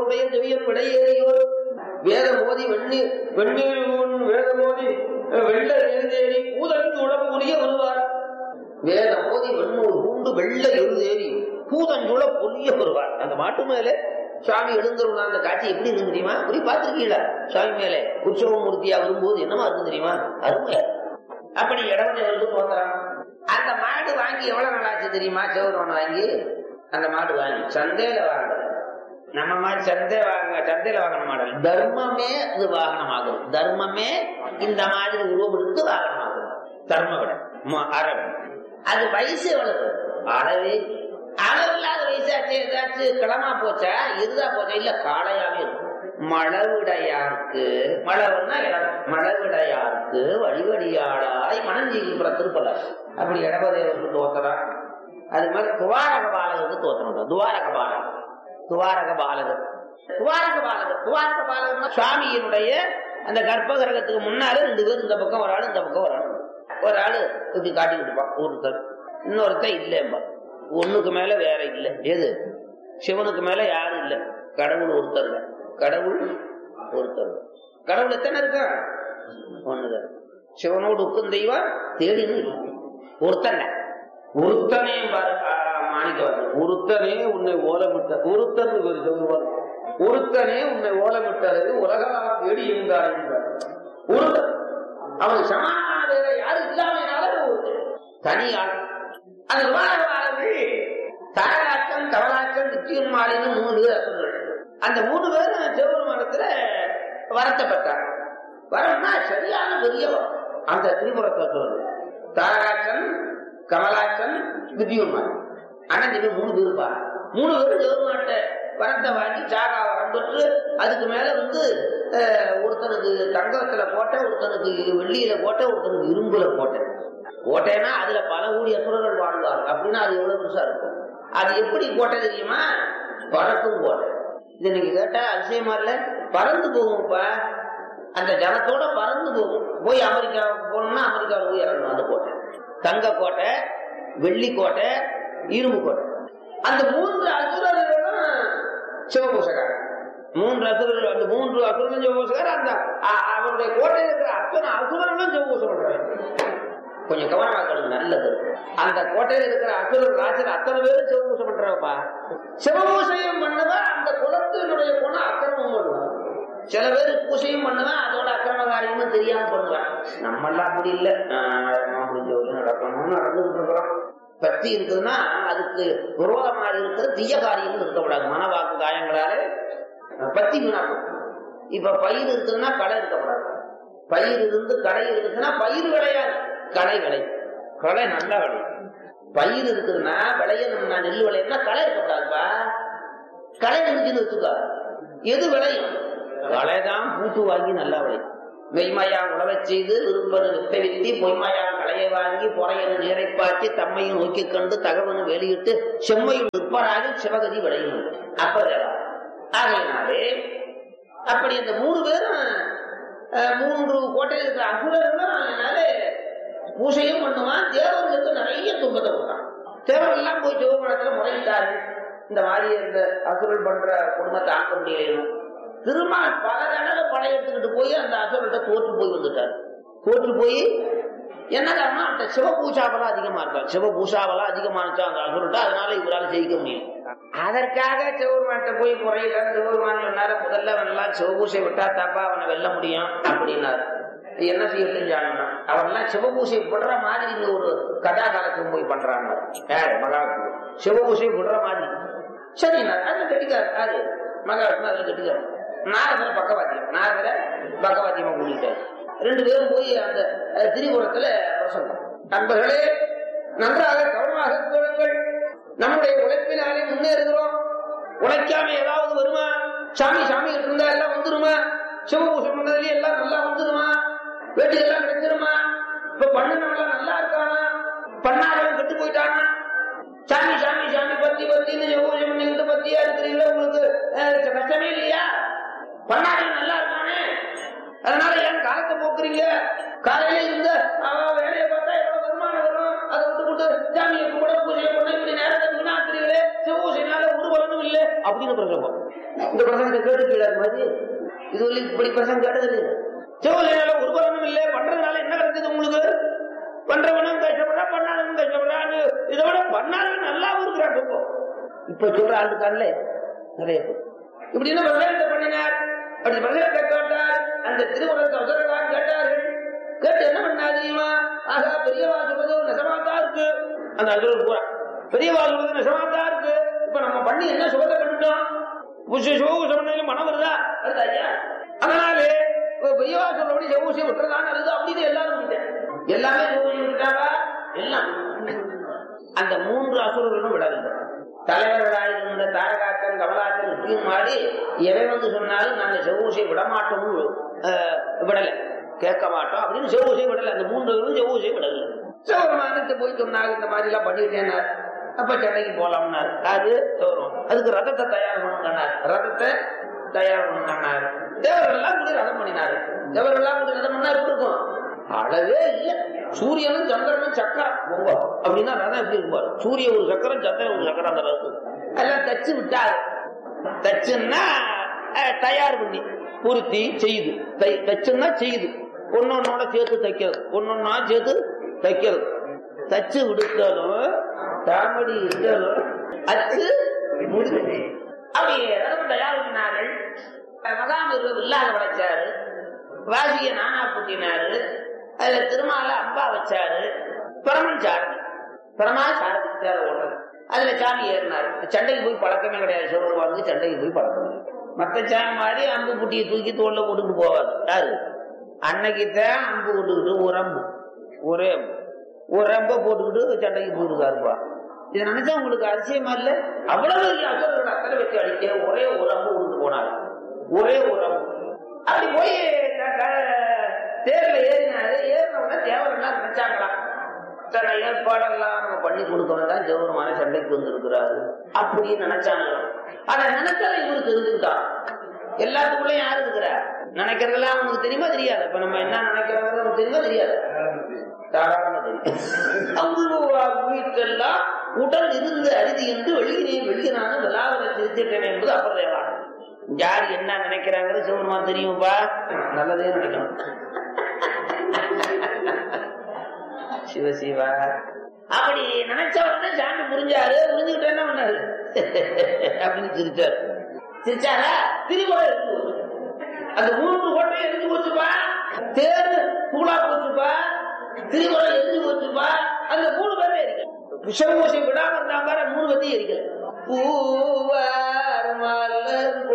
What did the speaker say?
செல்வருடைய செவியன் விடையேறியோர் வேத மோதி வெண்ணி வெண்ணீர் வேத மோதி வெள்ள எழுதேறி பூதன் சூழம் புரிய வருவார் வேத மோதி வெண்ணூர் பூண்டு வெள்ள எழுதேறி பூதஞ்சுள பொலிய வருவார் அந்த மாட்டு மேல சுவாமி எழுந்துருந்தா அந்த காட்சி எப்படி இருக்கு தெரியுமா இப்படி பார்த்திருக்கீங்களா சுவாமி மேல உற்சவ மூர்த்தியா வரும்போது என்னமா இருக்கு தெரியுமா அருமை அப்படி இடவனை வந்து தோன்றான் அந்த மாடு வாங்கி எவ்வளவு நாள் ஆச்சு தெரியுமா சிவருவன் வாங்கி அந்த மாடு வாங்கி சந்தையில வாங்க நம்ம மாதிரி சந்தை வாங்க சந்தையில வாங்கின மாடல் தர்மமே அது வாகனமாகும் தர்மமே இந்த மாதிரி உருவெடுத்து வாகனமாகும் தர்ம விட ம- அறம் அது வயசு எவ்வளவு அறவே அளவில்லாத வயசாச்சு ஏதாச்சும் கிளமா போச்சா இருதா போச்சா இல்ல காளையாவே இருக்கும் மழவிடையாருக்கு மழவுன்னா இடம் மழவிடையாருக்கு வழிவடியாளாய் மனஞ்சீகின்ற திருப்பல அப்படி இடபதேவருக்கு தோத்தரா அது மாதிரி துவாரக பாலகருக்கு தோத்தனம் துவாரக பாலகர் துவாரக பாலகர் துவாரக பாலகர் துவாரக பாலகர்னா சுவாமியினுடைய அந்த கர்ப்ப கிரகத்துக்கு முன்னால ரெண்டு பேர் இந்த பக்கம் ஒரு ஆளு இந்த பக்கம் ஒரு ஆளு ஒரு ஆளு இப்படி காட்டிக்கிட்டு இருப்பான் ஒருத்தர் இன்னொருத்தர் இல்லைம்பா ஒண்ணுக்கு மேல வேற இல்ல எது சிவனுக்கு மேல யாரும் இல்ல கடவுள் ஒருத்தர் தான். கடவுள் ஒருத்தர் தான். கடவுள் எத்தனை இருக்கா ஒண்ணுதான் சிவனோடு உக்கும் தெய்வம் தேடின்னு இருக்கு. ஒருத்தன் தான். ஒருத்தனே பாரு மாணிக்கவாசன் ஒருத்தனே உன்னை ஓலமிட்ட ஒருத்தன் ஒரு சொல்லுவார் ஒருத்தனே உன்னை ஓலமிட்டது உலகம் தேடி இருந்தார் என்பார் ஒருத்தன் அவன் சமாதான வேற யாரும் இல்லாமையினால ஒருத்தன் தனி ஆள் அந்த விவாதவாளர்கள் தாராட்டம் தவளாட்டம் நிச்சயம் மாலின்னு மூணு பேர் அசுரர்கள் அந்த மூணு பேரும் சிவபெருமானத்துல வரத்தை பெற்றாங்க வரம்னா சரியான பெரிய வரம் அந்த திரிபுரத்துல சொல்றது தாராட்சன் கமலாட்சன் வித்யுமான் ஆனா நீங்க மூணு பேருப்பா மூணு பேரும் சிவபெருமான்ட்ட வரத்தை வாங்கி சாகா வரம் பெற்று அதுக்கு மேல வந்து அஹ், ஒருத்தனுக்கு தங்கத்துல போட்ட ஒருத்தனுக்கு வெள்ளியில போட்ட ஒருத்தனுக்கு இரும்புல போட்டேன் கோட்டைனா அதுல பல கோடி அசுரர்கள் வாழ்ந்தார் அப்படின்னா அது எவ்வளவு பெருசா இருக்கும் அது எப்படி கோட்டை தெரியுமா பறக்கும் கோட்டை இது நீங்க கேட்டா அதிசயமா இல்ல பறந்து போகும்ப்பா அந்த ஜனத்தோட பறந்து போகும் போய் அமெரிக்காவுக்கு போகணும்னா அமெரிக்காவுக்கு போய் இறங்கணும் அந்த கோட்டை தங்க கோட்டை வெள்ளி கோட்டை இரும்பு கோட்டை அந்த மூன்று அசுரர்களும் சிவபூசகர் மூன்று அசுரர்கள் அந்த மூன்று அசுரனும் சிவபூசகர் அந்த அ- அவருடைய கோட்டையில் இருக்கிற அத்தனை அசுரர்களும் சிவபூசம் பண்றாங்க கொஞ்சம் கவனமா இருக்கணும் நல்லது அந்த கோட்டையில இருக்கிற அசுரர் ராஜர் அத்தனை பேரும் சிவபூசம் பண்றவப்பா சிவபூசையும் பண்ணவன் அந்த குலத்தினுடைய குணம் அக்கிரமம் பண்ணுவான் சில பேர் பூசையும் பண்ணுவேன் அதோட அக்கிரம காரியமும் தெரியாம பண்ணுவேன் நம்ம எல்லாம் அப்படி இல்ல ஆஹ் முடிஞ்ச வரையும் நடக்கணும்னு நடந்துட்டு இருக்கிறோம் பக்தி இருக்குதுன்னா அதுக்கு விரோதமாக இருக்கிற தீய காரியங்கள் இருக்கக்கூடாது மனவாக்கு காயங்களால பக்தி வீணாக்கும் இப்ப பயிர் இருக்குதுன்னா களை இருக்கக்கூடாது பயிர் இருந்து களை இருக்குதுன்னா பயிர் விளையாது களை விளை களை நல்லா விளையும் பயிர் இருக்குதுன்னா விளையணும்னா நெல் விளையணும்னா களை இருக்கக்கூடாதுப்பா களை இருந்துச்சுன்னு வச்சுக்கோ எது விளையும் களைதான் பூட்டு வாங்கி நல்லா விளையும் மெய்மையா உழவச் செய்து விரும்பனு வித்தை வித்தி பொய்மையா களையை வாங்கி பொறையனு நீரை பாய்ச்சி தம்மையும் நோக்கி கண்டு தகவனு வெளியிட்டு செம்மையும் நிற்பராகி சிவகதி விளையும் அப்ப ஆகையினாலே அப்படி இந்த மூணு பேரும் அஹ், மூன்று கோட்டையில் இருக்கிற அசுரர்களும் அதனால பூசையும் பண்ணுவான் தேவர்களுக்கு நிறைய துன்பத்தை கொடுத்தான் தேவர்கள் எல்லாம் போய் சிவபுரத்துல முறையிட்டார்கள் இந்த மாதிரி இந்த அசுரல் பண்ற குடும்பத்தை ஆக்க முடியணும் திருமால் பல தடவை படையெடுத்துக்கிட்டு போய் அந்த அசுரல்கிட்ட தோற்று போய் வந்துட்டார் தோற்று போய் என்ன காரணம் அவன்கிட்ட சிவ பூஷாவெல்லாம் அதிகமா இருக்கான் சிவ பூஷாவெல்லாம் அதிகமா இருந்துச்சா அந்த அசுரட்ட அதனால இவரால் ஜெயிக்க முடியும் அதற்காக சிவபெருமான்கிட்ட போய் முறையிட்டார் சிவபெருமான் சொன்னாரு முதல்ல அவன் எல்லாம் சிவபூசை விட்டா தாப்பா அவனை வெல்ல முடியும் அப்படின்னாரு என்ன செய்ய செஞ்சானுன்னா அவன்லாம் சிவபூசை விடுற மாதிரி இந்த ஒரு கதா காலத்துக்கு போய் பண்றாங்க யாரு மகாவிஷ்ணு சிவபூசை விடுற மாதிரி சரி அதுல கட்டிக்காரு யாரு மகாவிஷ்ணு அதுல கட்டிக்காரு நாரதர பக்கவாத்தியம் நாரதர பக்கவாத்தியமா கூட்டிட்டாரு ரெண்டு பேரும் போய் அந்த அஹ், திரிபுரத்துல பிரசங்கம் நண்பர்களே நன்றாக கவனமாக கேளுங்கள் நம்முடைய உழைப்பினாலே முன்னேறுகிறோம் உழைக்காம ஏதாவது வருமா சாமி சாமி இருந்தா எல்லாம் வந்துருமா சிவபூஷம் பண்ணதுலயே எல்லாம் நல்லா வந்துருமா வேட்டி எல்லாம் கிடைச்சிருமா இப்ப பண்ணுனவெல்லாம் நல்லா இருக்கானா பண்ணாதவன் கெட்டு போயிட்டானா சாமி சாமி சாமி பத்தி பத்தின்னு சிவபூஷம் பண்ணிக்கிட்டு பத்தியா இருக்கிறீங்களா உங்களுக்கு அஹ், கஷ்டமே இல்லையா பண்ணாதவன் நல்லா இருக்கானே அதனால ஏன் காலத்தை போக்குறீங்க காலையில இருந்த அவன் வேலையை பார்த்தா எவ்வளவு வருமானம் வரும் அதை விட்டு விட்டு சாமியை கும்பிட பூஜை பண்ண இப்படி நேரத்தை வீணாக்குறீங்களே சிவபூசைனால ஒரு பலனும் இல்லை அப்படின்னு பிரசங்கம் இந்த பிரசங்கத்தை கேட்டுக்கீழ மாதிரி இது வரை இப்படி பிரசங்கம் கேட்டது இல்லை சிவகலையால ஒரு பலனும் இல்லை பண்றதுனால என்ன கிடைச்சது உங்களுக்கு பண்றவனும் கஷ்டப்படுறா பண்ணாதவனும் கஷ்டப்படுறான்னு இதை விட பண்ணாதவன் நல்லாவும் இருக்கிறான் இப்போ இப்ப சொல்ற ஆளு காணல நிறைய பேர் இப்படி என்ன பிரசங்கத்தை பண்ணினார் அப்படி பிரசங்கத்தை கேட்டார் அந்த திருமணத்தை அவசரலாம் கேட்டார்கள் கேட்டு என்ன பண்ணா தெரியுமா ஆகா பெரியவா சொல்றது நெசமாத்தான் இருக்கு அந்த அசுரர் பூரா பெரியவா சொல்றது நெசமாத்தான் இருக்கு இப்ப நம்ம பண்ணி என்ன சுகத்தை கண்டுட்டோம் புஷ சிவகுசமனையில மனம் வருதா வருதா ஐயா அதனால இப்ப பெரியவா சொல்றபடி சிவகுசியை விட்டுறதான் நல்லது அப்படின்னு எல்லாரும் விட்டேன் எல்லாமே சிவகுசி விட்டுட்டாங்க எல்லாம் அந்த மூன்று அசுரர்களும் விடவில்லை தலைவர்களாயிருந்த தாரகாக்கன் கமலாக்கன் இப்படியும் மாறி எவை வந்து சொன்னாலும் நாங்க செவ்வூசியை விட மாட்டோம்னு அஹ், விடல கேட்க மாட்டோம் அப்படின்னு செவ்வூசியை விடல அந்த மூன்று பேரும் செவ்வூசியை விடல சிவபெருமானத்தை போய் சொன்னாங்க இந்த மாதிரி எல்லாம் பண்ணிட்டேனார் அப்ப சென்னைக்கு போலாம்னாரு அது சௌரம் அதுக்கு ரதத்தை தயார் பண்ணுங்கன்னார் ரதத்தை தயார் பண்ணுங்கன்னாரு தேவர்கள்லாம் கூட ரதம் பண்ணினாரு தேவர்கள்லாம் கூட ரதம் பண்ணா எப்படி இருக்கும் அளவே இல்ல சூரியனும் சந்திரனும் சக்கரம் பொங்க அப்படின்னா ரதம் எப்படி இருப்பாரு சூரிய ஒரு சக்கரம் சந்திரன் ஒரு சக்கரம் அந்த ரதத்துக்கு எல்லாம் தச்சு விட்டாரு தச்சுன்னா அஹ், தயார் பண்ணி பூர்த்தி செய்யுது தை- தச்சுன்னா செய்யுது ஒன்னொன்னோட சேர்த்து தைக்கிறது ஒன்னொன்னா சேர்த்து தைக்கிறது தச்சு விடுத்தாலும் தாமடி இட்டாலும் அச்சு முடிஞ்சது அப்படி ரதம் தயார் பண்ணினார்கள் மகாமிருகம் இல்லாத படைச்சாரு வாசிய நானா பூட்டினாரு அதுல திருமால அம்பா வச்சாரு பிரமன் சாரதி பிரமா சாரதி தேர ஓட்டது அதுல சாமி ஏறினாரு சண்டைக்கு போய் பழக்கமே கிடையாது சிவபெருமானுக்கு சண்டைக்கு போய் பழக்கம் இல்லை. மத்த சாமி மாதிரி அம்பு புட்டியை தூக்கி தோல்ல போட்டுட்டு போவாது யாரு அன்னைக்கு தான் அம்பு கொண்டுக்கிட்டு ஒரு அம்பு ஒரே அம்பு ஒரு அம்பை போட்டுக்கிட்டு சண்டைக்கு போயிருக்காருப்பா இதை நினைச்சா உங்களுக்கு அதிசயமா இல்ல அவ்வளவு பெரிய அசுரர்கள் அத்தனை வச்சு அடித்தே ஒரே ஒரு அம்பு கொண்டு போனாரு ஒரே ஒரு அம்பு அப்படி போய் க- க- தேர்ல ஏறினாரு ஏறின உடனே தேவரெல்லாம் நினைச்சாங்களாம் தன்னை ஏற்பாடெல்லாம் நம்ம பண்ணி கொடுக்கணும் தான் ஜெவருமான சண்டைக்கு வந்திருக்கிறாரு அப்படின்னு நினைச்சாங்க ஆனா நினைச்சதை இவரு தெரிஞ்சுக்கிட்டான் எல்லாத்துக்குள்ளயும் யாரு இருக்கிறா நினைக்கிறதெல்லாம் அவனுக்கு தெரியுமா தெரியாது இப்ப நம்ம என்ன நினைக்கிறோம் அவனுக்கு தெரியுமா தெரியாது தாராளமா தெரியும் அவ்வளவு வீட்டெல்லாம் உடல் இருந்து அரிதி என்று வெளியினேன் வெளியினான விழாவரை திருத்திட்டேன் என்பது அப்புறம் யார் என்ன நினைக்கிறாங்கிறது சிவருமா தெரியும்பா நல்லதே நினைக்கணும் சிவ சிவா அப்படி நினைச்ச உடனே சாமி புரிஞ்சாரு புரிஞ்சுக்கிட்டு என்ன பண்ணாரு அப்படின்னு சிரிச்சாரு சிரிச்சாரா திரும்ப அந்த மூன்று கோட்டை எரிஞ்சு போச்சுப்பா தேர் தூளா போச்சுப்பா திருமணம் எரிஞ்சு போச்சுப்பா அந்த மூணு பேரும் எரிக்கல விஷமோசை விடாம இருந்தா பாரு மூணு பத்தி எரிக்கல பூவார் மலர்